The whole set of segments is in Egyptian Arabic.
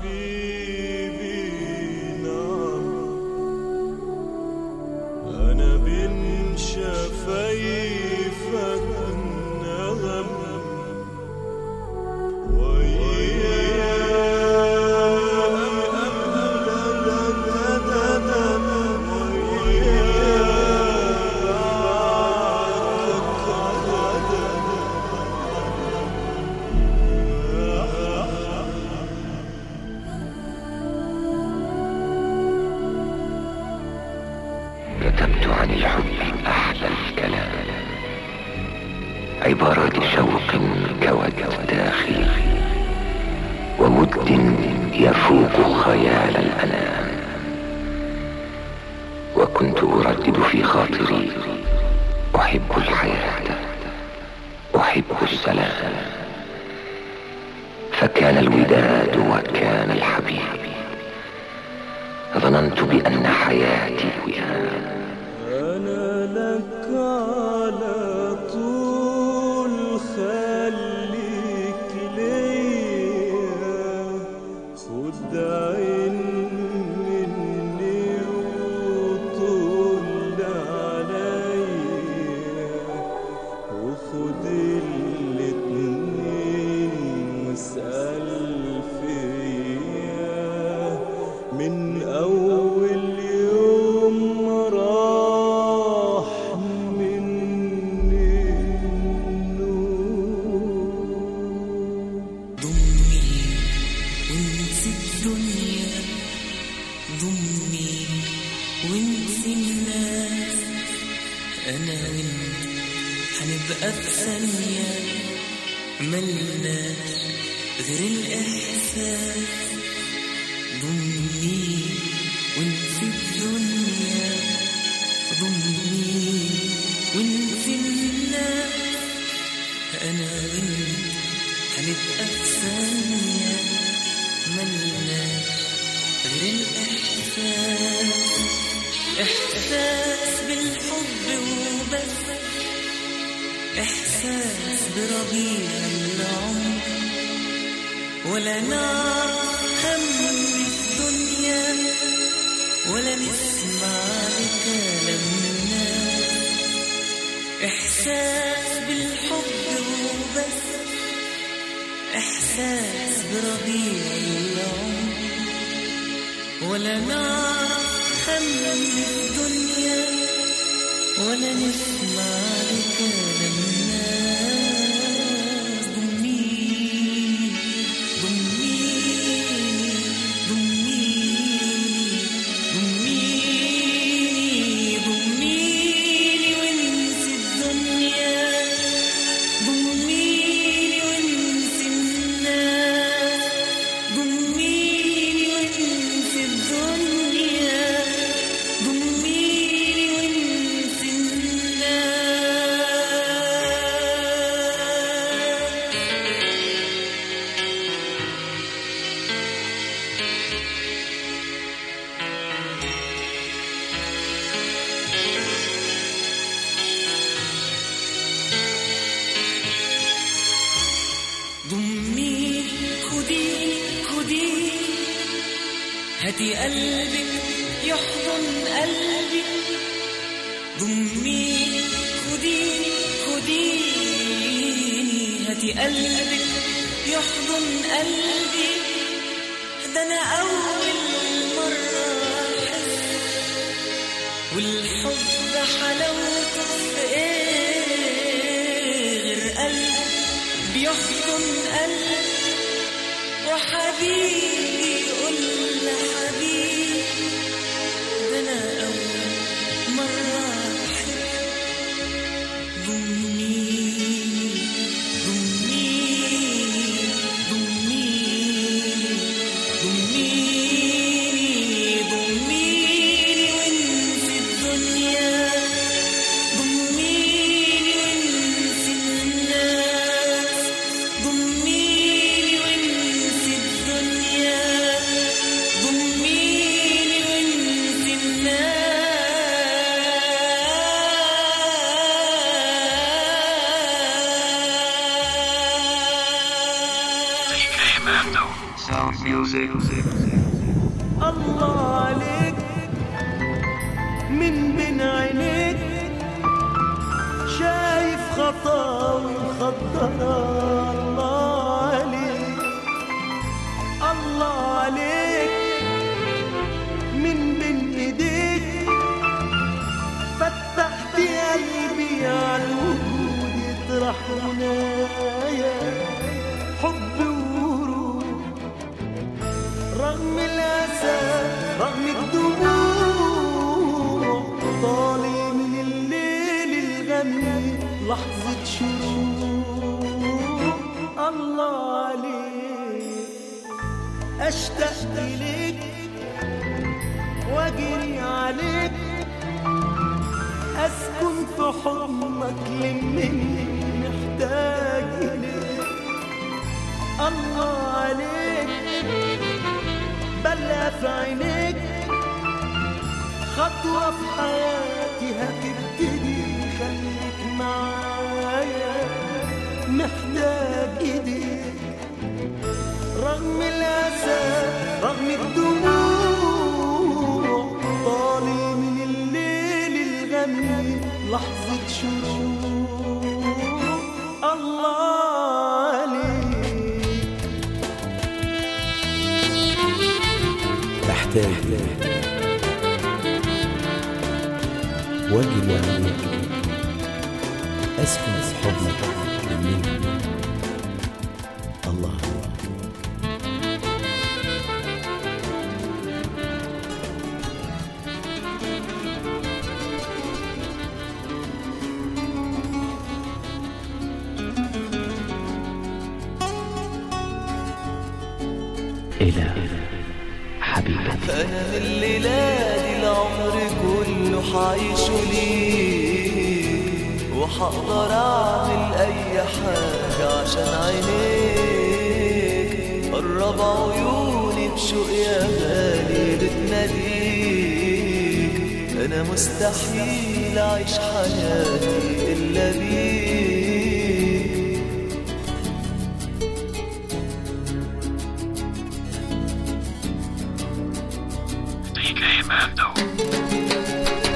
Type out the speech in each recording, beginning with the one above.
حبيبي نعم أنا بين شفايفك نغم كتبت عن الحب أحلى الكلام عبارات شوق كوت داخلي وود يفوق خيال الأنام وكنت أردد في خاطري أحب الحياة أحب السلام فكان الوداد وكان الحبيب ظننت بأن حياتي وئام أنا لك على طول خليك ليا خد عين مني وطول عليا وخد الاتنين واسأل فيا من أول يوم راح مني النور ضمي وانسي الدنيا ضمي وانسي الناس انا وانت هنبقى في ثانية ملناش غير الاحساس ضمي وانسي الدنيا ضمي وانسي الناس انا وانت هنبقى في ثانية ملناش غير الإحساس إحساس بالحب وبس إحساس بربيع العمر ولا نعرف هم في الدنيا ولا نسمع لكلام الناس إحساس بالحب وبس إحساس بربيع العمر ولا نعرف هم في الدنيا ولا نسمع لكلام الناس ضميني ضميني ضميني ضميني ضميني وانسي الدنيا ضميني وانسي الناس ضميني وانسي الدنيا ضميني وانسي الناس ضمي خدي خدي هاتي قلبك يحضن قلبي ضمي خدي خدي هاتي قلبك يحضن قلبي ده انا اول مرة احس والحب حلاوته في ايه غير قلب بيحضن قلب وحبيبي يقول لحبيبي ده انا اول مرة احب ضميني ضميني ضميني ضميني ضميني وانسي الدنيا ضميني وانسي الناس ضميني وانسي الدنيا ضميني Sound music. الله عليك من بين عينيك شايف خطاوي مخضرة الله عليك الله عليك من بين ايديك فتحت قلبي على الوجود يطرح منايا حب وروح رغم الأسى رغم الدموع طالع من الليل الغميق لحظة شروق الله عليك أشتاق إليك وأجري عليك أسكن في حضنك لمني محتاج إليك الله عليك بلا في عينيك خطوة في حياتي هتبتدي خليك معايا محتاج ايديك رغم الأسى رغم الدموع طالع من الليل الغميق لحظة شروق الله عليك محتاج لك واجري عليك اسكن في حضنك مني الله الله إلى حبيبتي أنا من الليلة العمر كله حعيشه ليك وحقدر أعمل أي حاجة عشان عينيك قرب عيوني بشوق يا غالي بتناديك أنا مستحيل أعيش حياتي إلا بيك DK Mando.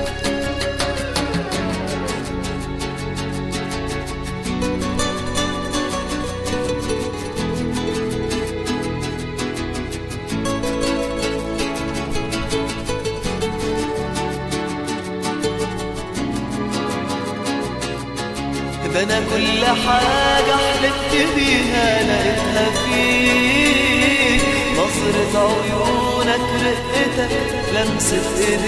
ده انا كل حاجة حلمت بيها لقيتها فيك نظرة عيونك رقتك لمسة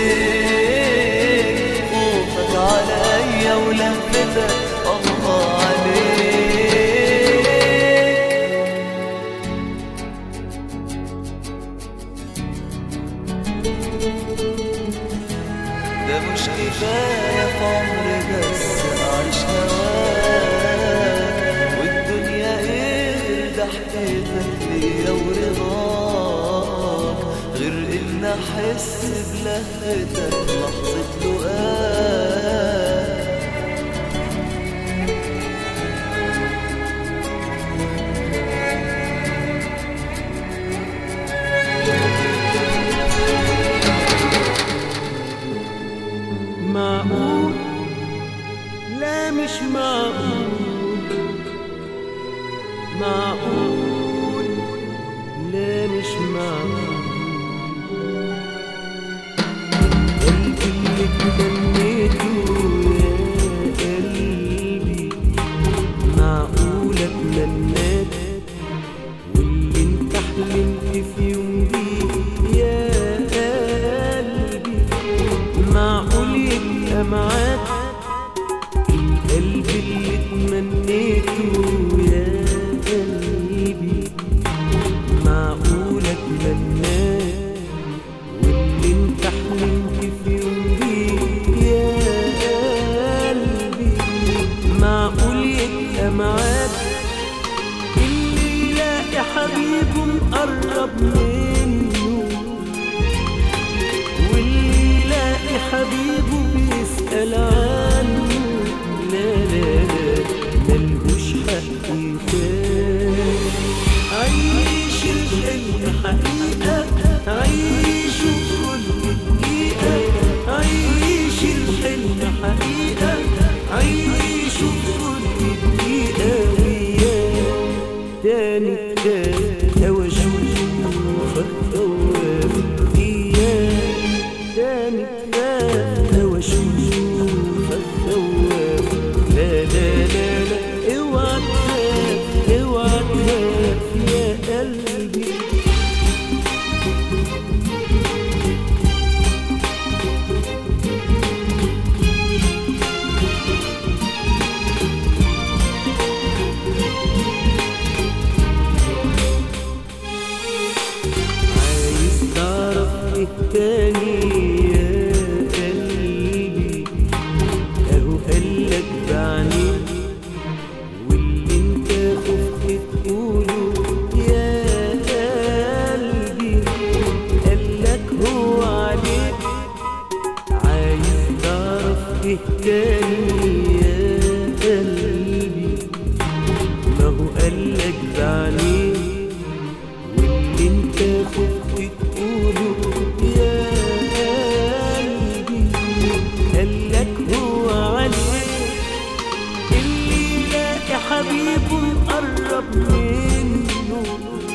ايديك خوفك عليا ولفتك الله عليك ده مش كفاية في عمري بس أعيش هواك والدنيا إيه ضحكتك ليا ورضاك غير إن أحس بلهفتك لحظة لقاك معقول لا مش معقول معقول لا مش معقول قلبي اللي تمنيته يا قلبي معقول اتمناك واللي انت حلمت في يوم بيه يا قلبي معقول يبقى معاك القلب اللي تمنيته يا قلبي معقول اتمناك واللي انت حلمت في يوم بيه يا قلبي معقول يبقى معاك اللي يلاقي حبيبه مقرب منه واللي يلاقي حبيبه بيسأل عنه لا لا لا ملهوش حق يخاف عيش الحلم حقيقة عيشه كل دقيقة عيش الحلم حقيقة عيشه كل دقيقة وياه تاني تاني أو أشوفك تواب إياه تاني تاني أو أشوفك تواب لا لا لا لا اوعى تخاف اوعى تخاف يا قلبي عايز تعرف ايه تاني يا قلبي اهو قالك بعينيك واللي انت خفت تقوله يا قلبي قالك هو عليك عايز تعرف ايه تاني يا قلبي ما هو قالك بعينيك واللي انت خفت تقوله يا قلبي قالك هو عليك اللي يلاقي حبيبه يقرب منه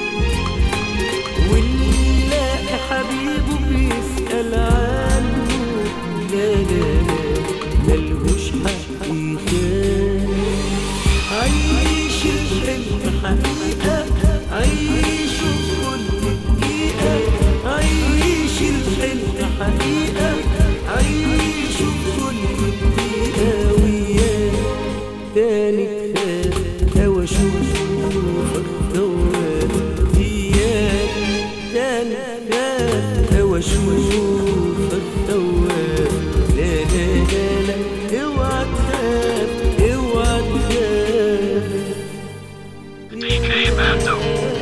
واللي يلاقي حبيبه بيسأل عنه لا لا لا ملهوش حق يخاف عيش الحلم حقيقة عيشه كل دقيقة عيش الحلم حقيقة عيشه كل دقيقة وياه تاني تخاف أو أشوفك تواب إياك تاني تخاف أو أشوفك تواب لا لا لا لا اوعى تخاف اوعى تخاف DJ Mando.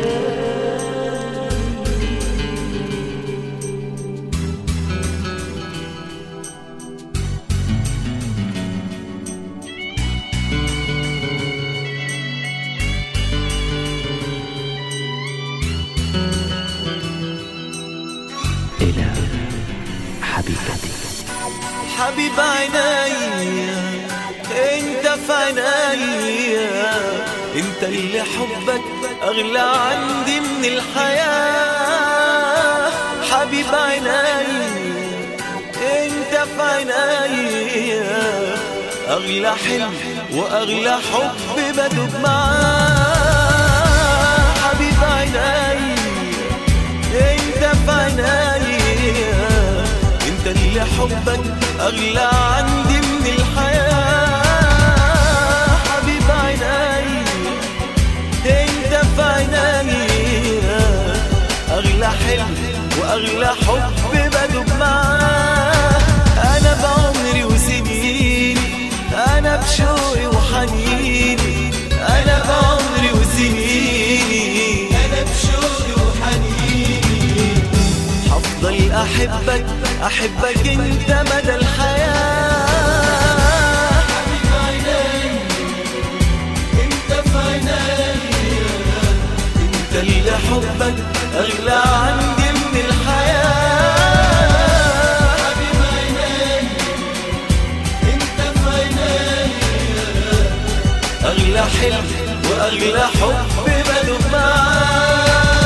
إلى حبيبتي حبيب عينيا انت في عينيا انت اللي حبك اغلى عندي من الحياة حبيب عينيا انت في عينيا اغلى حلم واغلى حب بدوب معاه حبيب عينيا انت في عينيا انت اللي حبك اغلى عندي من الحياة حبيب عينيا انت في عينيا اغلى حلم واغلى حب بدوب معاه انا بعمري وسنيني انا بشوقي وحنيني انا بعمري وسنيني انا بشوقي وحنيني هفضل احبك احبك انت مدى الحياه حبيب عيني انت في عيني انت اللي حبك اغلى عندي من الحياه حبيب عيني انت في عيني اغلى حلم واغلى حب بدوب معاه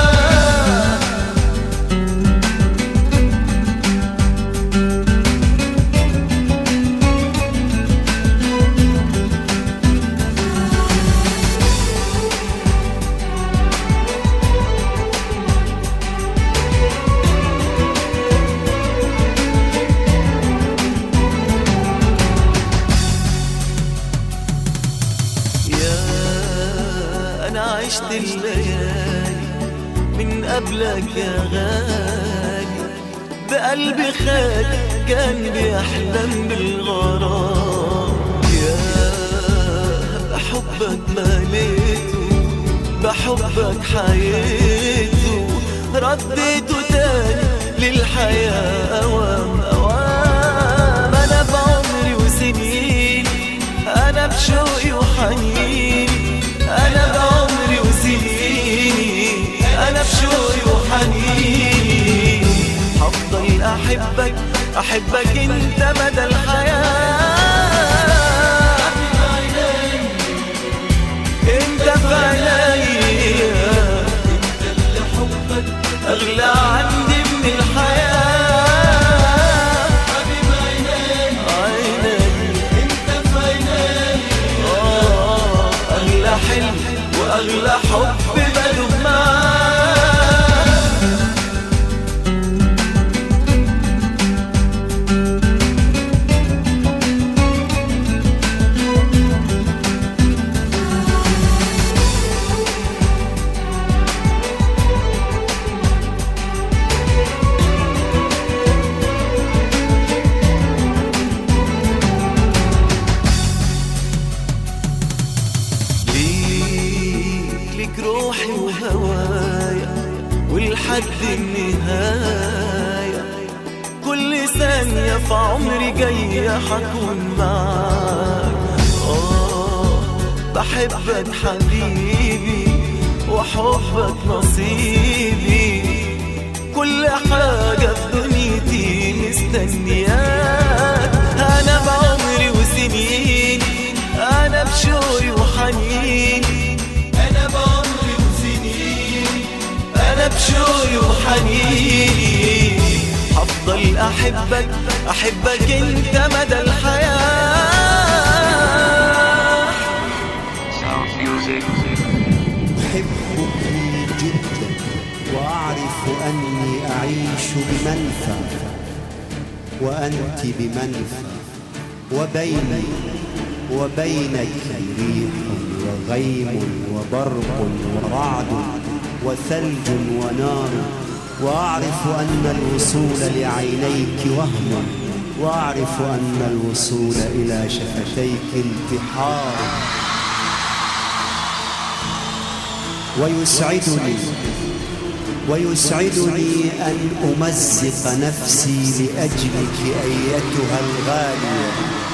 يا أنا عشت الليالي من قبلك يا غالي بقلبي خالي كان بيحلم بالغرام يا بحبك مليته بحبك حياته رديته تاني للحياة أوام أوام أنا بعمري وسنيني أنا بشوقي وحنيني أنا بعمري وسنيني أنا بشوقي احبك احبك انت مدى الحياة انت في عينيا اغلى عندي من الحياة عيني انت في عيني آه اغلى حلم واغلى حب بدوب معاك ليك ليك روحي وهوايا ولحد النهاية كل ثانية في عمري جاية حكون معاك آه بحبك حبيبي وحبك نصيبي كل حاجة في دنيتي مستنياك أنا بعمري وسنين أنا بشوقي وحنين أنا بعمري وسنين أنا بشوقي وحنين هفضل أحبك أحبك أنت مدى الحياة Sound music. أحبك جدا وأعرف أني أعيش بمنفى وأنت بمنفى وبيني وبينك ريح وغيم وبرق ورعد وثلج ونار وأعرف أن الوصول لعينيك وهم وأعرف أن الوصول إلى شفتيك انتحار ويسعدني ويسعدني أن أمزق نفسي لأجلك أيتها الغالية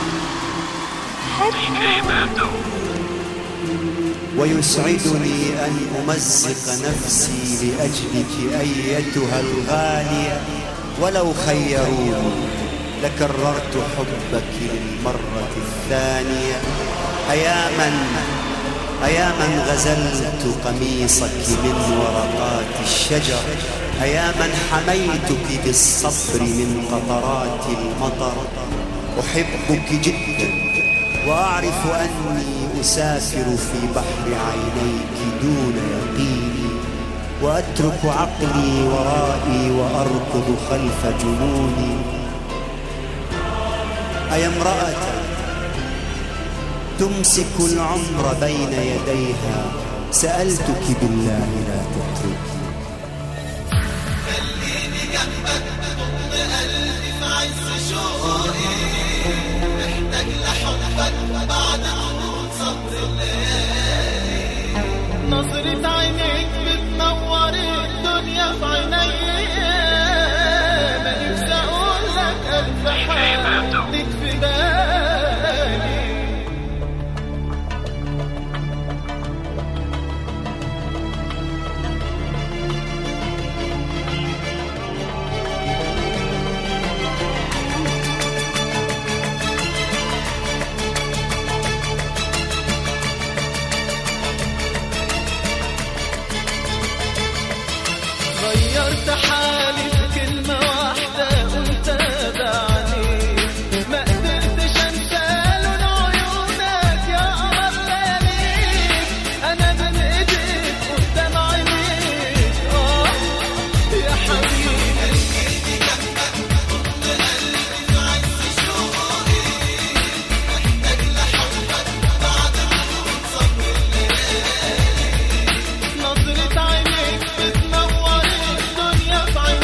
ويسعدني أن أمزق نفسي لأجلك أيتها الغالية ولو خيروني لكررت حبك للمرة الثانية أياما أياما غزلت قميصك من ورقات الشجر أياما حميتك بالصبر من قطرات المطر أحبك جدا وأعرف أني أسافر في بحر عينيك دون يقيني وأترك عقلي ورائي وأركض خلف جنوني أي امرأة تمسك العمر بين يديها سألتك بالله لا تتركي نظرة عينيك بتنور الدنيا في عينيا ما نفسي اقول لك الف حاجة ليك في بالي غيرت حالي في كلمة واحدة وانت بعدي ما قدرتش انسى لون عيونك يا قمر لياليك انا بين ايديك قدام عينيك اه يا حبيبي نظرة عينيك بتنور الدنيا في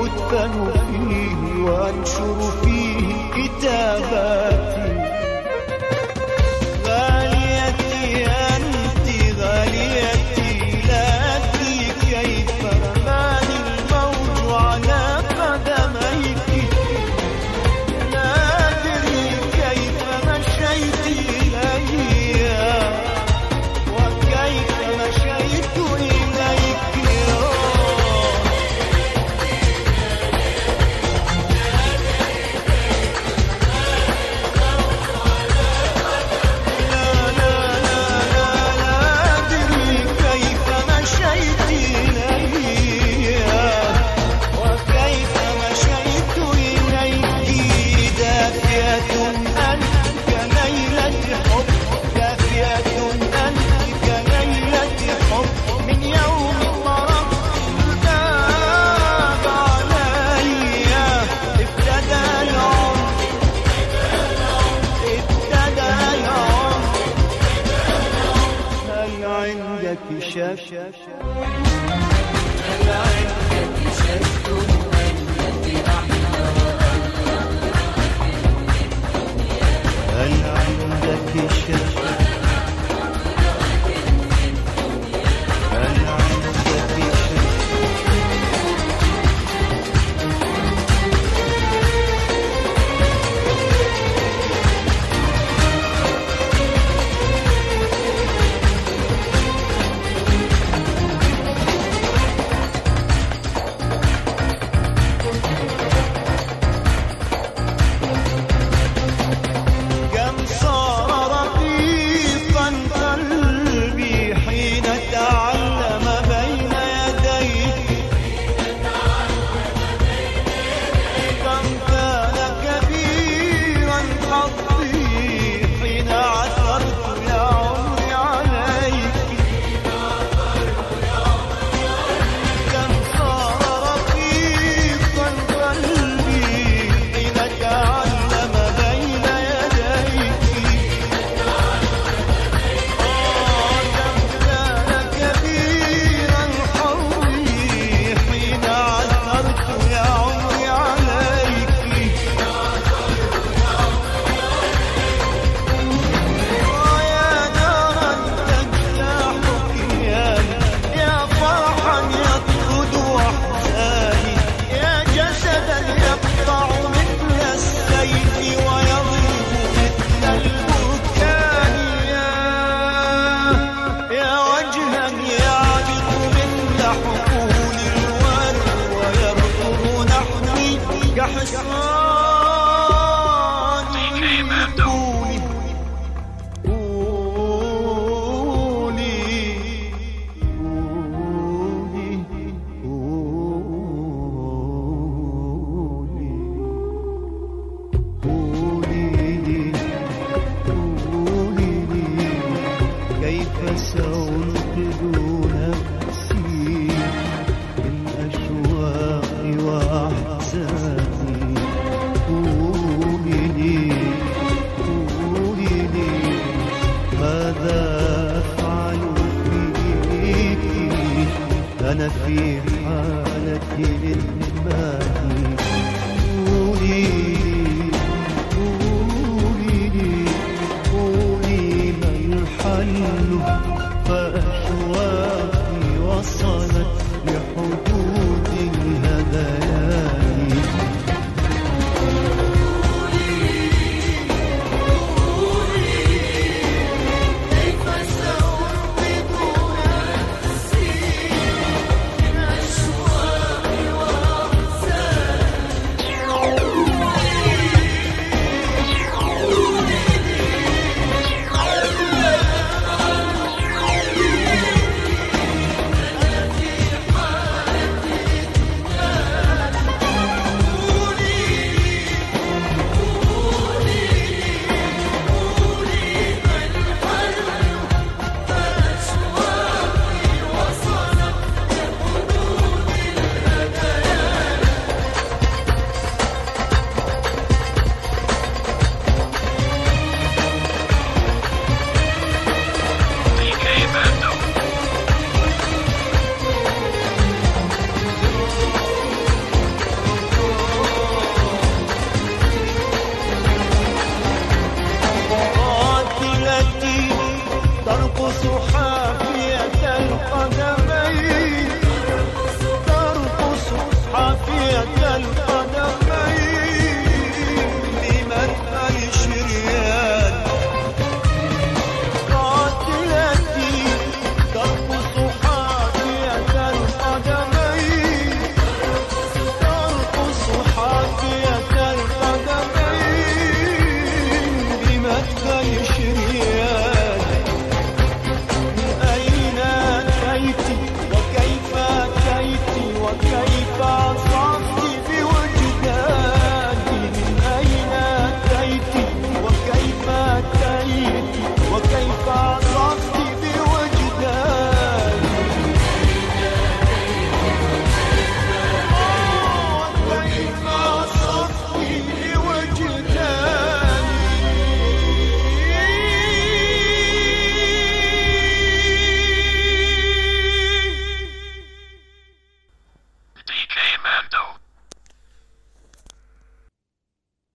وأدفن فيه وأنشر فيه كتاباتي غاليتي أنت غاليتي لا أدري كيف رماني الموج على قدميك لا أدري كيف مشيت إليها وكيف مشيت إليك لا لا لا لا لا أدري كيف مشيت إليها وكيف مشيت إليك دافية أنت كليلة حب دافية أنت كليلة حب من يوم طرقت الباب علي ابتدى العمر ابتدى العمر هل عندك شك هل عندك شك هل عندك شك كم صار رقيقا قلبي حين تعلم بين يديك كم كان كبيرا حظي حين عثرت يا عمري عليك كم صار رقيقا قلبي حين تعلم بين يديك آه كم كان كبيرا حولي حين عثرت يا عمري عليك ويا نارا تجلاح كياني يا فرحا يطرد وحداني يا جسدا يقطع مثل السيف ويضرب مثل البركان يا يا وجها يعبق مثل حقول الورد ويرقب نحوي كحصان قولي كيف سأنقذ نفسي من أشواقي وأحزاني قولي لي قولي لي ماذا أفعل فيك أنا في حالة إدمان